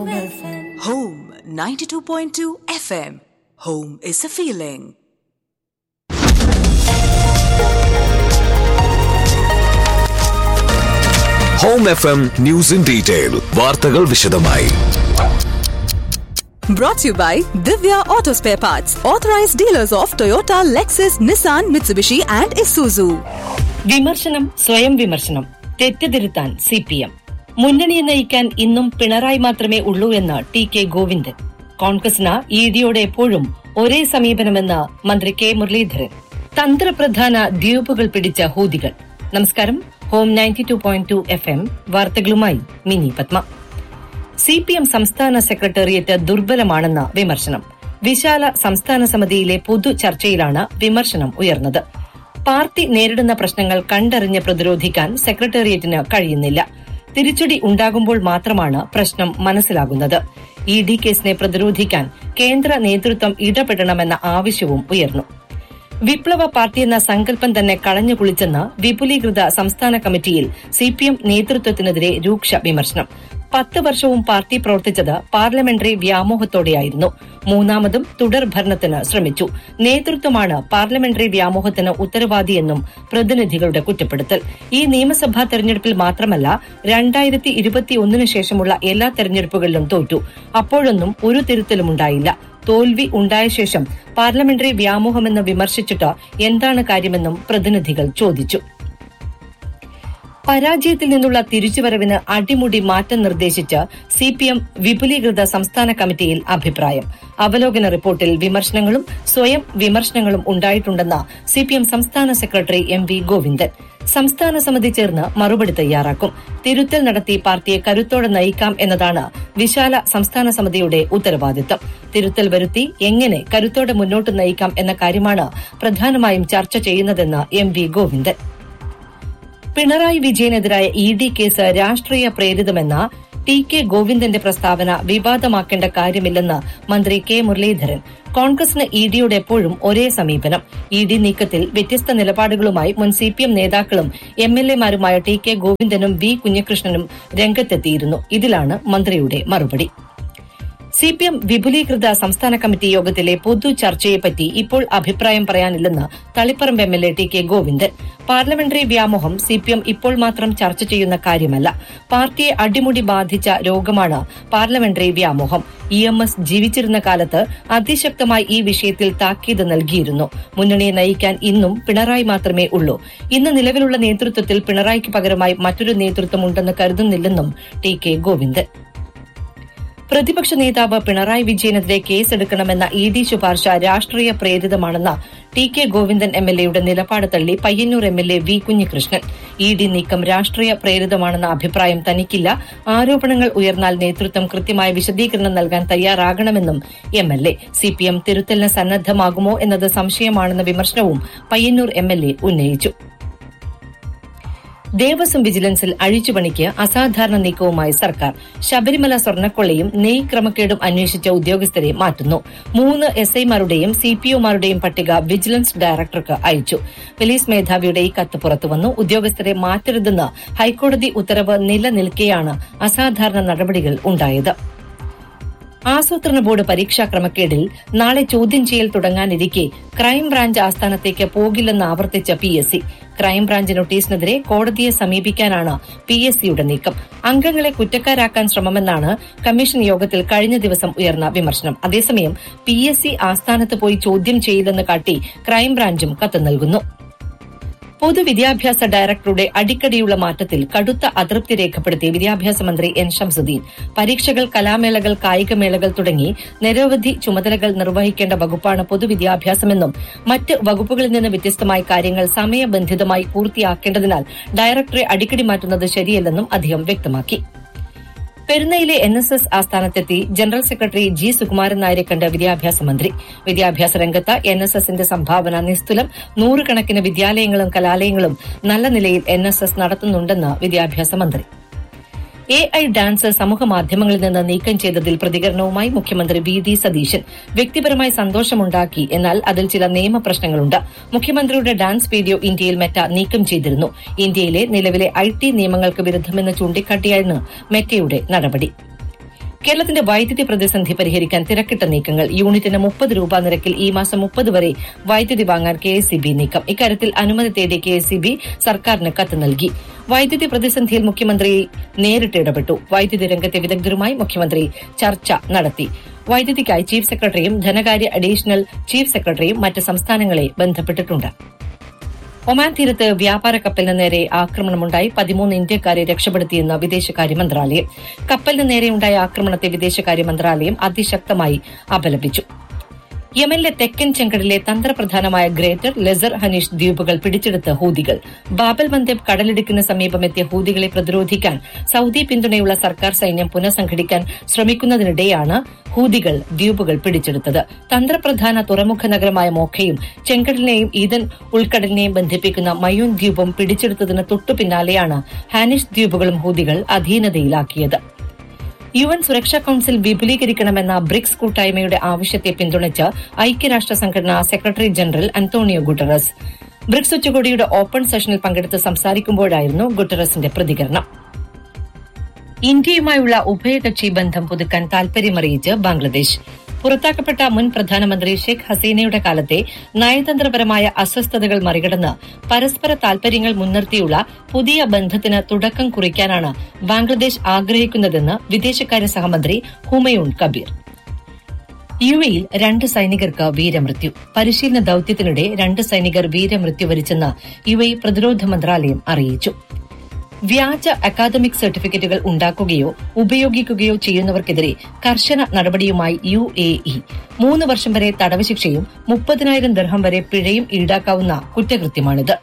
Home 92.2 FM. Home is a feeling. Home F M news in detail വാർത്തകൾ വിശദമായി Brought to you by Divya Auto Spare Parts, authorized dealers of Toyota, Lexus, Nissan, Mitsubishi, and Isuzu. വിമർശനം സ്വയം വിമർശനം തെറ്റുതിരുത്താൻ C P M മുന്നണിയെ നയിക്കാൻ ഇന്നും പിണറായി മാത്രമേ ഉള്ളൂ എന്ന് ടി കെ ഗോവിന്ദൻ കോൺഗ്രസിന് ഇ ഡിയോട് എപ്പോഴും ഒരേ സമീപനമെന്ന് മന്ത്രി കെ മുരളീധരൻ തന്ത്രപ്രധാന ദ്വീപുകൾ പിടിച്ച ഹൂതികൾ നമസ്കാരം home ninety two point two F M വാർത്തകളുമായി Mini Padma C P M സംസ്ഥാന സെക്രട്ടേറിയറ്റ് ദുർബലമാണെന്ന വിമർശനം വിശാല സംസ്ഥാന സമിതിയിലെ പൊതു ചർച്ചയിലാണ് വിമർശനം ഉയർന്നത് പാർട്ടി നേരിടുന്ന പ്രശ്നങ്ങൾ കണ്ടറിഞ്ഞ് പ്രതിരോധിക്കാൻ സെക്രട്ടേറിയറ്റിന് കഴിയുന്നില്ല തിരിച്ചടി ഉണ്ടാകുമ്പോൾ മാത്രമാണ് പ്രശ്നം മനസ്സിലാകുന്നത് ഇ ഡി കേസിനെ പ്രതിരോധിക്കാൻ കേന്ദ്ര നേതൃത്വം ഇടപെടണമെന്ന ആവശ്യവും ഉയർന്നു വിപ്ലവ പാർട്ടിയെന്ന സങ്കല്പം തന്നെ കളഞ്ഞുകുളിച്ചെന്ന് വിപുലീകൃത സംസ്ഥാന കമ്മിറ്റിയിൽ സിപിഎം നേതൃത്വത്തിനെതിരെ രൂക്ഷ വിമർശനം പത്ത് വർഷവും പാർട്ടി പ്രവർത്തിച്ചത് പാർലമെന്ററി വ്യാമോഹത്തോടെയായിരുന്നു മൂന്നാമതും തുടർ ഭരണത്തിന് ശ്രമിച്ചു നേതൃത്വമാണ് പാർലമെന്ററി വ്യാമോഹത്തിന് ഉത്തരവാദിയെന്നും പ്രതിനിധികളുടെ കുറ്റപ്പെടുത്തൽ ഈ നിയമസഭാ തെരഞ്ഞെടുപ്പിൽ മാത്രമല്ല രണ്ടായിരത്തി ഇരുപത്തിയൊന്നിനു ശേഷമുള്ള എല്ലാ തെരഞ്ഞെടുപ്പുകളിലും തോറ്റു അപ്പോഴൊന്നും ഒരു തിരുത്തലുമുണ്ടായില്ല തോൽവി ഉണ്ടായ ശേഷം പാർലമെന്ററി വ്യാമോഹമെന്ന് വിമർശിച്ചിട്ട് എന്താണ് കാര്യമെന്നും പ്രതിനിധികൾ ചോദിച്ചു പരാജയത്തിൽ നിന്നുള്ള തിരിച്ചുവരവിന് അടിമുടി മാറ്റം നിർദ്ദേശിച്ച് സിപിഎം വിപുലീകൃത സംസ്ഥാന കമ്മിറ്റിയിൽ അഭിപ്രായം അവലോകന റിപ്പോർട്ടിൽ വിമർശനങ്ങളും സ്വയം വിമർശനങ്ങളും ഉണ്ടായിട്ടുണ്ടെന്ന് സിപിഎം സംസ്ഥാന സെക്രട്ടറി എം വി ഗോവിന്ദൻ സംസ്ഥാന സമിതി ചേർന്ന് മറുപടി തയ്യാറാക്കും തിരുത്തൽ നടത്തി പാർട്ടിയെ കരുത്തോടെ നയിക്കാം എന്നതാണ് വിശാല സംസ്ഥാന സമിതിയുടെ ഉത്തരവാദിത്തം തിരുത്തൽ വരുത്തി എങ്ങനെ കരുത്തോടെ മുന്നോട്ട് നയിക്കാം എന്ന കാര്യമാണ് പ്രധാനമായും ചർച്ച ചെയ്യുന്നതെന്ന് എം വി ഗോവിന്ദൻ പിണറായി വിജയനെതിരായ ഇ ഡി കേസ് രാഷ്ട്രീയ പ്രേരിതമെന്ന ടി കെ ഗോവിന്ദന്റെ പ്രസ്താവന വിവാദമാക്കേണ്ട കാര്യമില്ലെന്ന് മന്ത്രി കെ മുരളീധരൻ കോൺഗ്രസിന് ഇ ഡിയോട് എപ്പോഴും ഒരേ സമീപനം ഇ ഡി നീക്കത്തിൽ വ്യത്യസ്ത നിലപാടുകളുമായി മുൻ സി പി എം നേതാക്കളും എം എൽ എമാരുമായ ടി കെ ഗോവിന്ദനും വി കുഞ്ഞികൃഷ്ണനും രംഗത്തെത്തിയിരുന്നു ഇതിലാണ് മന്ത്രിയുടെ മറുപടി സി പി എം വിപുലീകൃത സംസ്ഥാന കമ്മിറ്റി യോഗത്തിലെ പൊതു ചർച്ചയെപ്പറ്റി ഇപ്പോൾ അഭിപ്രായം പറയാനില്ലെന്ന് Taliparamba M L A T K Govindan parliamentary വ്യാമോഹം സി പി എം ഇപ്പോൾ മാത്രം ചർച്ച ചെയ്യുന്ന കാര്യമല്ല പാർട്ടിയെ അടിമുടി ബാധിച്ച രോഗമാണ് പാർലമെന്ററി വ്യാമോഹം ഇ എം എസ് ജീവിച്ചിരുന്ന കാലത്ത് അതിശക്തമായി ഈ വിഷയത്തിൽ താക്കീത് നൽകിയിരുന്നു മുന്നണിയെ നയിക്കാൻ ഇന്നും പിണറായി മാത്രമേ ഉള്ളൂ ഇന്ന് നിലവിലുള്ള നേതൃത്വത്തിൽ പിണറായിക്ക് പകരമായി മറ്റൊരു നേതൃത്വമുണ്ടെന്ന് കരുതുന്നില്ലെന്നും ടി കെ ഗോവിന്ദൻ പ്രതിപക്ഷ നേതാവ് പിണറായി വിജയനെതിരെ കേസെടുക്കണമെന്ന ഇ ഡി ശുപാർശ രാഷ്ട്രീയ പ്രേരിതമാണെന്ന T K Govindan M L എയുടെ നിലപാട് തള്ളി Payyanur M L A V കുഞ്ഞികൃഷ്ണൻ ഇ ഡി നീക്കം രാഷ്ട്രീയ പ്രേരിതമാണെന്ന അഭിപ്രായം തനിക്കില്ല ആരോപണങ്ങൾ ഉയർന്നാൽ നേതൃത്വം കൃത്യമായ വിശദീകരണം നൽകാൻ തയ്യാറാകണമെന്നും എം എൽ എ സിപിഎം തിരുത്തലിന് സന്നദ്ധമാകുമോ എന്നത് സംശയമാണെന്ന വിമർശനവും പയ്യന്നൂർ എം എൽ എ ഉന്നയിച്ചു ദേവസ്വം വിജിലൻസിൽ അഴിച്ചുപണിക്ക് അസാധാരണ നീക്കവുമായി സർക്കാർ ശബരിമല സ്വർണ്ണക്കൊള്ളയും നെയ് ക്രമക്കേടും അന്വേഷിച്ച ഉദ്യോഗസ്ഥരെ മാറ്റുന്നു മൂന്ന് എസ് ഐമാരുടെയും സിപിഒമാരുടെയും പട്ടിക വിജിലൻസ് ഡയറക്ടർക്ക് അയച്ചു പോലീസ് മേധാവിയുടെ ഈ കത്ത് പുറത്തുവന്നു ഉദ്യോഗസ്ഥരെ മാറ്റരുതെന്ന് ഹൈക്കോടതി ഉത്തരവ് നിലനിൽക്കെയാണ് അസാധാരണ നടപടികൾ ഉണ്ടായത് ആസൂത്രണ ബോർഡ് പരീക്ഷാ ക്രമക്കേടിൽ നാളെ ചോദ്യം ചെയ്യൽ തുടങ്ങാനിരിക്കെ ക്രൈംബ്രാഞ്ച് ആസ്ഥാനത്തേക്ക് പോകില്ലെന്ന് ആവർത്തിച്ച പി എസ് സി ക്രൈംബ്രാഞ്ച് നോട്ടീസിനെതിരെ കോടതിയെ സമീപിക്കാനാണ് പി എസ് സിയുടെ നീക്കം അംഗങ്ങളെ കുറ്റക്കാരാക്കാൻ ശ്രമമെന്നാണ് കമ്മീഷൻ യോഗത്തിൽ കഴിഞ്ഞ ദിവസം ഉയർന്ന വിമർശനം അതേസമയം പി എസ് സി ആസ്ഥാനത്ത് പോയി ചോദ്യം ചെയ്യില്ലെന്ന് കാട്ടി ക്രൈംബ്രാഞ്ചും കത്ത് നൽകുന്നു പൊതുവിദ്യാഭ്യാസ ഡയറക്ടറുടെ അടിക്കടിയുള്ള മാറ്റത്തിൽ കടുത്ത അതൃപ്തി രേഖപ്പെടുത്തി വിദ്യാഭ്യാസ മന്ത്രി എൻ ഷംസുദ്ദീൻ പരീക്ഷകൾ കലാമേളകൾ കായികമേളകൾ തുടങ്ങി നിരവധി ചുമതലകൾ നിർവഹിക്കേണ്ട വകുപ്പാണ് പൊതുവിദ്യാഭ്യാസമെന്നും മറ്റ് വകുപ്പുകളിൽ നിന്ന് വ്യത്യസ്തമായി കാര്യങ്ങൾ സമയബന്ധിതമായി പൂർത്തിയാക്കേണ്ടതിനാൽ ഡയറക്ടറെ അടിക്കടി മാറ്റുന്നത് ശരിയല്ലെന്നും അദ്ദേഹം വ്യക്തമാക്കി പെരുന്നയിലെ എൻ എസ് എസ് ആസ്ഥാനത്തെത്തി ജനറൽ സെക്രട്ടറി ജി സുകുമാരൻ നായരെ കണ്ട് വിദ്യാഭ്യാസ മന്ത്രി വിദ്യാഭ്യാസ രംഗത്ത് എൻ എസ് എസിന്റെ സംഭാവന നിസ്തുലം നൂറുകണക്കിന് വിദ്യാലയങ്ങളും കലാലയങ്ങളും നല്ല നിലയിൽ എൻ എസ് എസ് നടത്തുന്നുണ്ടെന്ന് വിദ്യാഭ്യാസ മന്ത്രി എ ഐ ഡാൻസ് സമൂഹ മാധ്യമങ്ങളിൽ നിന്ന് നീക്കം ചെയ്തതിൽ പ്രതികരണവുമായി മുഖ്യമന്ത്രി വി ഡി സതീശൻ വ്യക്തിപരമായി സന്തോഷമുണ്ടാക്കി എന്നാൽ അതിൽ ചില നിയമപ്രശ്നങ്ങളുണ്ട് മുഖ്യമന്ത്രിയുടെ ഡാൻസ് വീഡിയോ ഇന്ത്യയിൽ മെറ്റ നീക്കം ചെയ്തിരുന്നു ഇന്ത്യയിലെ നിലവിലെ ഐ ടി നിയമങ്ങൾക്ക് വിരുദ്ധമെന്ന് ചൂണ്ടിക്കാട്ടിയായിരുന്നു മെറ്റയുടെ നടപടി കേരളത്തിന്റെ വൈദ്യുതി പ്രതിസന്ധി പരിഹരിക്കാൻ തിരക്കിട്ട നീക്കങ്ങൾ യൂണിറ്റിന് മുപ്പത് രൂപ നിരക്കിൽ ഈ മാസം മുപ്പത് വരെ വൈദ്യുതി വാങ്ങാൻ കെ എസ് നീക്കം ഇക്കാര്യത്തിൽ അനുമതി തേടി കെ എസ് സർക്കാരിന് കത്ത് നൽകി വൈദ്യുതി പ്രതിസന്ധിയിൽ മുഖ്യമന്ത്രി നേരിട്ട് ഇടപെട്ടു വൈദ്യുതി രംഗത്തെ വിദഗ്ധരുമായി മുഖ്യമന്ത്രി ചർച്ച നടത്തി വൈദ്യുതിക്കായി ചീഫ് സെക്രട്ടറിയും ധനകാര്യ അഡീഷണൽ ചീഫ് സെക്രട്ടറിയും മറ്റ് സംസ്ഥാനങ്ങളെ ബന്ധപ്പെട്ടിട്ടുണ്ട് ഒമാൻ തീരത്ത് വ്യാപാര കപ്പലിന് നേരെ ആക്രമണമുണ്ടായി പതിമൂന്ന് ഇന്ത്യക്കാരെ രക്ഷപ്പെടുത്തിയെന്ന് വിദേശകാര്യ മന്ത്രാലയം കപ്പലിന് നേരെയുണ്ടായ ആക്രമണത്തെ വിദേശകാര്യ മന്ത്രാലയം അതിശക്തമായി അപലപിച്ചു യമനിലെ തെക്കൻ ചെങ്കടലിലെ തന്ത്രപ്രധാനമായ ഗ്രേറ്റർ ലെസർ ഹനീഷ് ദ്വീപുകൾ പിടിച്ചെടുത്ത ഹൂതികൾ ബാബൽ മന്ദബ് കടലിടുക്കിന് സമീപമെത്തിയ ഹൂതികളെ പ്രതിരോധിക്കാൻ സൌദി പിന്തുണയുള്ള സർക്കാർ സൈന്യം പുനഃസംഘടിക്കാൻ ശ്രമിക്കുന്നതിനിടെയാണ് ഹൂതികൾ ദ്വീപുകൾ പിടിച്ചെടുത്തത് തന്ത്രപ്രധാന തുറമുഖ നഗരമായ മോഖയും ചെങ്കടലിനെയും ഈദൻ ഉൾക്കടലിനെയും ബന്ധിപ്പിക്കുന്ന മയൂൻ ദ്വീപും പിടിച്ചെടുത്തതിന് തൊട്ടു പിന്നാലെയാണ് ഹാനിഷ് ദ്വീപുകളും ഹൂതികൾ അധീനതയിലാക്കിയത് യു എൻ സുരക്ഷാ കൌൺസിൽ വിപുലീകരിക്കണമെന്ന ബ്രിക്സ് കൂട്ടായ്മയുടെ ആവശ്യത്തെ പിന്തുണച്ച് ഐക്യരാഷ്ട്ര സംഘടന secretary general Antonio Guterres BRICS ഉച്ചകോടിയുടെ ഓപ്പൺ സെഷനിൽ പങ്കെടുത്ത് സംസാരിക്കുമ്പോഴായിരുന്നു ഗുട്ടറസിന്റെ പ്രതികരണം ഇന്ത്യയുമായുള്ള ഉഭയകക്ഷി ബന്ധം പുതുക്കാൻ താൽപര്യമറിയിച്ച് ബംഗ്ലാദേശ് പുറത്താക്കപ്പെട്ട മുൻ പ്രധാനമന്ത്രി ഷെയ്ഖ് ഹസീനയുടെ കാലത്തെ നയതന്ത്രപരമായ അസ്വസ്ഥതകൾ മറികടന്ന് പരസ്പര താൽപര്യങ്ങൾ മുൻനിർത്തിയുള്ള പുതിയ ബന്ധത്തിന് തുടക്കം കുറിക്കാനാണ് ബംഗ്ലാദേശ് ആഗ്രഹിക്കുന്നതെന്ന് വിദേശകാര്യ സഹമന്ത്രി ഹുമയൂൺ കബീർ യു എയിൽ രണ്ട് സൈനികർക്ക് വീരമൃത്യു പരിശീലന ദൌത്യത്തിനിടെ രണ്ട് സൈനികർ വീരമൃത്യു വരിച്ചെന്ന് യു എ പ്രതിരോധ മന്ത്രാലയം അറിയിച്ചു വ്യാജ അക്കാദമിക് സർട്ടിഫിക്കറ്റുകൾ ഉണ്ടാക്കുകയോ ഉപയോഗിക്കുകയോ ചെയ്യുന്നവർക്കെതിരെ കർശന നടപടിയുമായി യു എ ഇ മൂന്ന് വർഷം വരെ തടവ് ശിക്ഷയും മുപ്പതിനായിരം ദർഹം വരെ പിഴയും ഈടാക്കാവുന്ന കുറ്റകൃത്യമാണിത്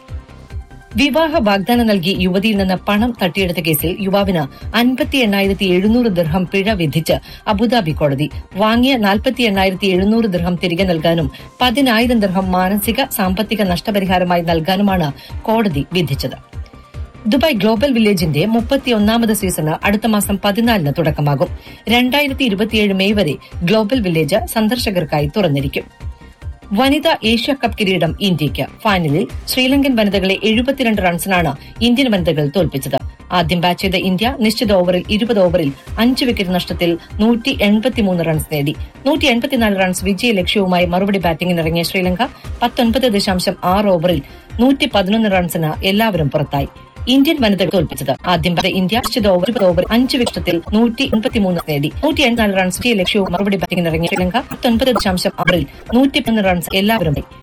വിവാഹ വാഗ്ദാനം നൽകി യുവതിയിൽ നിന്ന് പണം തട്ടിയെടുത്ത കേസിൽ യുവാവിന് അൻപത്തി എണ്ണായിരത്തി എഴുന്നൂറ് ദിർഹം പിഴ വിധിച്ച് അബുദാബി കോടതി വാങ്ങിയ നാൽപ്പത്തി എണ്ണായിരത്തി എഴുന്നൂറ് ദിർഹം തിരികെ നൽകാനും പതിനായിരം ദിർഹം മാനസിക സാമ്പത്തിക നഷ്ടപരിഹാരമായി നൽകാനുമാണ് കോടതി വിധിച്ചത് ദുബായ് ഗ്ലോബൽ വില്ലേജിന്റെ മുപ്പത്തിയൊന്നാമത് സീസണ് അടുത്ത മാസം പതിനാലിന് തുടക്കമാകും രണ്ടായിരത്തി ഇരുപത്തിയേഴ് മെയ് വരെ ഗ്ലോബൽ വില്ലേജ് സന്ദർശകർക്കായി തുറന്നിരിക്കും വനിതാ ഏഷ്യ കപ്പ് കിരീടം ഇന്ത്യയ്ക്ക് ഫൈനലിൽ ശ്രീലങ്കൻ വനിതകളെ എഴുപത്തിരണ്ട് റൺസിനാണ് ഇന്ത്യൻ വനിതകൾ തോൽപ്പിച്ചത് ആദ്യം ബാറ്റ് ചെയ്ത ഇന്ത്യ നിശ്ചിത ഓവറിൽ ഇരുപത് ഓവറിൽ അഞ്ച് വിക്കറ്റ് നഷ്ടത്തിൽ നൂറ്റി എൺപത്തിമൂന്ന് റൺസ് നേടി നൂറ്റി എൺപത്തിനാല് റൺസ് വിജയ ലക്ഷ്യവുമായി മറുപടി ബാറ്റിംഗിനിറങ്ങിയ ശ്രീലങ്ക പത്തൊൻപത് ദശാംശം ആറ് ഓവറിൽ നൂറ്റി പതിനൊന്ന് റൺസിന് എല്ലാവരും പുറത്തായി ഇന്ത്യൻ വനിതകൾ തോൽപ്പിച്ചത് ആദ്യം ബാറ്റ് ഇന്ത്യ നിശ്ചിത ഓവർ ഇരുപത് ഓവർ അഞ്ച് വിക്കറ്റത്തിൽ നൂറ്റി എൺപത്തിമൂന്ന് നേടി നൂറ്റി എൺപത്തിനാല് റൺസ് വിജയ ലക്ഷ്യവും മറുപടി ബാറ്റിംഗിനിറങ്ങിയ ശ്രീലങ്ക പത്തൊൻപത് ദശാംശം ആറിൽ നൂറ്റി പതിനൊന്ന് റൺസ് എല്ലാവരും